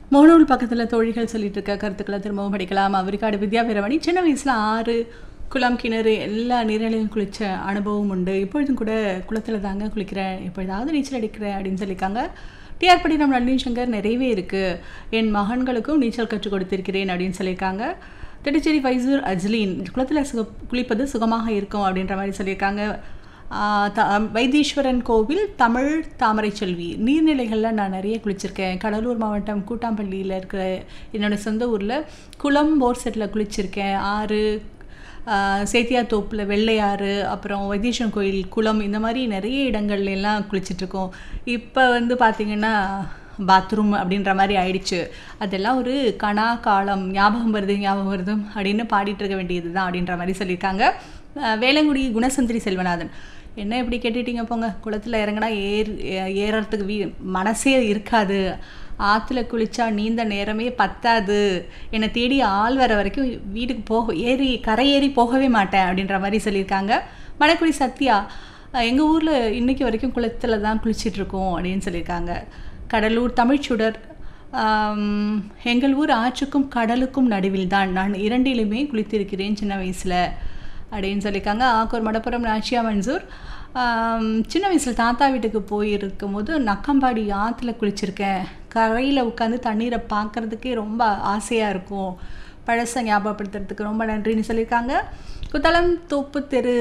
முகநூல் பக்கத்தில் தோழிகள் சொல்லிட்டு இருக்க கருத்துக்களை திரும்பவும் படிக்கலாம் அவருக்காடு வித்யா வீரமணி சின்ன வயசில் ஆறு குளம் கிணறு எல்லா நீரிலையும் குளித்த அனுபவம் உண்டு இப்பொழுதும் கூட குளத்தில் தாங்க குளிக்கிறேன் எப்பொழுதாவது நீச்சல் அடிக்கிறேன் அப்படின்னு சொல்லியிருக்காங்க டிஆர் படி நம்ம நளினி சங்கர் நிறையவே இருக்குது என் மகன்களுக்கும் நீச்சல் கற்றுக் கொடுத்திருக்கிறேன் அப்படின்னு சொல்லியிருக்காங்க திட்டச்சேரி ஃபைசூர் அஜ்லீன் குளத்தில் சுக குளிப்பது சுகமாக இருக்கும் அப்படின்ற மாதிரி சொல்லியிருக்காங்க ஆஹ் த வைத்தீஸ்வரன் கோவில் தமிழ் தாமரை செல்வி நீர்நிலைகளில் நான் நிறைய குளிச்சிருக்கேன் கடலூர் மாவட்டம் கூட்டாம்பள்ளியில் இருக்கிற என்னோடய சொந்த ஊரில் குளம் போர் செட்டில் குளிச்சிருக்கேன் ஆறு ஆஹ் சேத்தியாத்தோப்பில் வெள்ளையாறு அப்புறம் வைத்தீஸ்வரன் கோயில் குளம் இந்த மாதிரி நிறைய இடங்கள்ல எல்லாம் குளிச்சிட்ருக்கோம் இப்போ வந்து பார்த்திங்கன்னா பாத்ரூம் அப்படின்ற மாதிரி ஆயிடுச்சு அதெல்லாம் ஒரு கணா காலம் ஞாபகம் வருது ஞாபகம் வருது அப்படின்னு பாடிட்டு இருக்க வேண்டியது தான் அப்படின்ற மாதிரி சொல்லியிருக்காங்க அஹ் வேளங்குடி குணசந்திரி செல்வநாதன் என்ன இப்படி கேட்டுட்டீங்க போங்க குளத்தில் இறங்கினா ஏர் ஏ- ஏறறதுக்கு வீ மனசே இருக்காது ஆற்றுல குளிச்சா நீந்த நேரமே பத்தாது என்னை தேடி ஆள் வர வரைக்கும் வீட்டுக்கு போக ஏறி கரை ஏறி போகவே மாட்டேன் அப்படின்ற மாதிரி சொல்லியிருக்காங்க மணக்குடி சத்யா எங்கள் ஊரில் இன்னைக்கு வரைக்கும் குளத்தில் தான் குளிச்சிட்டு இருக்கோம் அப்படின்னு சொல்லியிருக்காங்க கடலூர் தமிழ்ச்சுடர் ஆம், எங்கள் ஊர் ஆற்றுக்கும் கடலுக்கும் நடுவில் தான் நான் இரண்டிலுமே குளித்திருக்கிறேன் சின்ன வயசில் அப்படின்னு சொல்லியிருக்காங்க ஆக்கூர் மடப்புரம் நாச்சியா மன்சூர் ஆம், சின்ன வயசில் தாத்தா வீட்டுக்கு போயிருக்கும் போது நக்கம்பாடி ஆற்றுல குளிச்சிருக்கேன் கரையில் உட்காந்து தண்ணீரை பார்க்கறதுக்கே ரொம்ப ஆசையாக இருக்கும் பழசை ஞாபகப்படுத்துறதுக்கு ரொம்ப நன்றின்னு சொல்லியிருக்காங்க குத்தளம் தோப்பு தெரு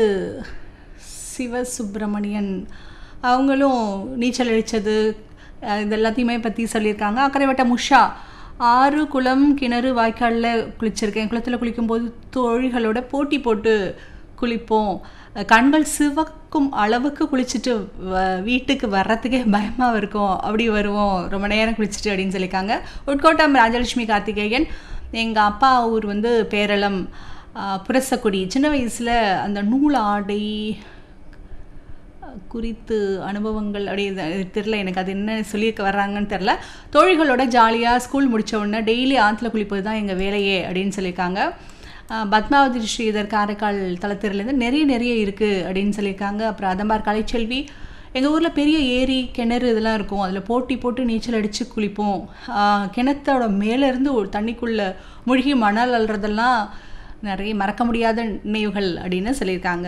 சிவசுப்பிரமணியன் அவங்களும் நீச்சல் அடித்தது இது எல்லாத்தையுமே பற்றி சொல்லியிருக்காங்க அக்கரைவட்டம் உஷா ஆறு குளம் கிணறு வாய்க்காலில் குளிச்சிருக்கேன் குளத்தில் குளிக்கும்போது தோழிகளோட போட்டி போட்டு குளிப்போம் கண்கள் சிவக்கும் அளவுக்கு குளிச்சுட்டு வ- வீட்டுக்கு வர்றதுக்கே பயமாக இருக்கும் அப்படி வருவோம் ரொம்ப நேரம் குளிச்சுட்டு அப்படின்னு சொல்லியிருக்காங்க உட்கோட்டம் ராஜலட்சுமி கார்த்திகேயன் எங்கள் அப்பா ஊர் வந்து பேரளம் ஆஹ், புரசக்குடி சின்ன வயசில் அந்த நூல் ஆடை குறித்து அனுபவங்கள் அப்படி இது தெரில எனக்கு அது என்ன சொல்லியிருக்க வர்றாங்கன்னு தெரில தோழிகளோட ஜாலியாக ஸ்கூல் முடிச்ச உடனே டெய்லி ஆற்றுல குளிப்பது தான் எங்கள் வேலையே அப்படின்னு சொல்லியிருக்காங்க ஆஹ் பத்மாவதி ஸ்ரீதர் காரைக்கால் தளத்திரிலேருந்து நிறைய நிறைய இருக்குது அப்படின்னு சொல்லியிருக்காங்க அப்புறம் அதம்பார் கலைச்செல்வி எங்கள் ஊரில் பெரிய ஏரி கிணறு இதெல்லாம் இருக்கும் அதில் போட்டி போட்டு நீச்சல் அடித்து குளிப்போம் ஆஹ் கிணத்தோட மேலேருந்து ஒரு தண்ணிக்குள்ளே மூழ்கி மணல் அள்ளுறதெல்லாம் நிறைய மறக்க முடியாத நினைவுகள் அப்படின்னு சொல்லியிருக்காங்க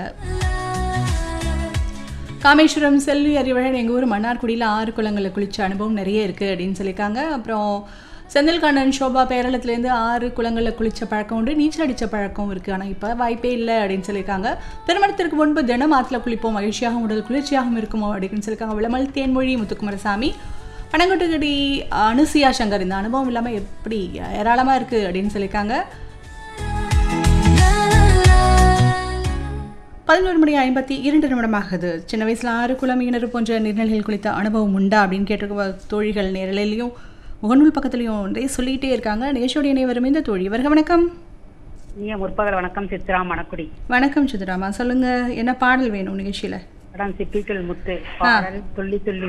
காமேஸ்வரம் செல்வி அறிவழன் எங்கள் ஊர் மன்னார்குடியில் ஆறு குளங்களில் குளிச்ச அனுபவம் நிறைய இருக்குது அப்படின்னு சொல்லியிருக்காங்க அப்புறம் செந்தில்கண்ணன் சோபா பேரளத்துலேருந்து ஆறு குளங்களில் குளிச்ச பழக்கம் உண்டு நீச்சல் அடித்த பழக்கம் இருக்குது ஆனால் இப்போ வாய்ப்பே இல்லை அப்படின்னு சொல்லியிருக்காங்க திருமணத்திற்கு முன்பு தினம் ஆற்றுல குளிப்போம் மகிழ்ச்சியாகவும் உடல் குளிர்ச்சியாகவும் இருக்குமோ அப்படின்னு சொல்லியிருக்காங்க விளமல் தேன்மொழி முத்துக்குமாரசாமி பனங்கொட்டுக்கடி அனுசியா சங்கர் இந்த அனுபவம் இல்லாமல் எப்படி ஏராளமாக இருக்குது அப்படின்னு சொல்லியிருக்காங்க பதினோரு மணி ஐம்பத்தி இரண்டு நிமிடமாகுது சின்ன வயசில் ஆறு குளம் கிணறு போன்ற நீர்நிலைகள் குளித்த அனுபவம் உண்டா அப்படின்னு கேட்டிருக்க தோழிகள் நேரலையிலையும் முகநூல் பக்கத்துலையும் நிறைய சொல்லிகிட்டே இருக்காங்க நிகழ்ச்சியோடைய இணைவரும் இந்த தோழி வருக வணக்கம் நீங்க முற்பகல் வணக்கம் சித்ரா மணக்குடி வணக்கம் சித்ராமா சொல்லுங்க என்ன பாடல் வேணும் நிகழ்ச்சியில் படம் சிப்பிக்கல் முத்து பாடல் துள்ளி துள்ளி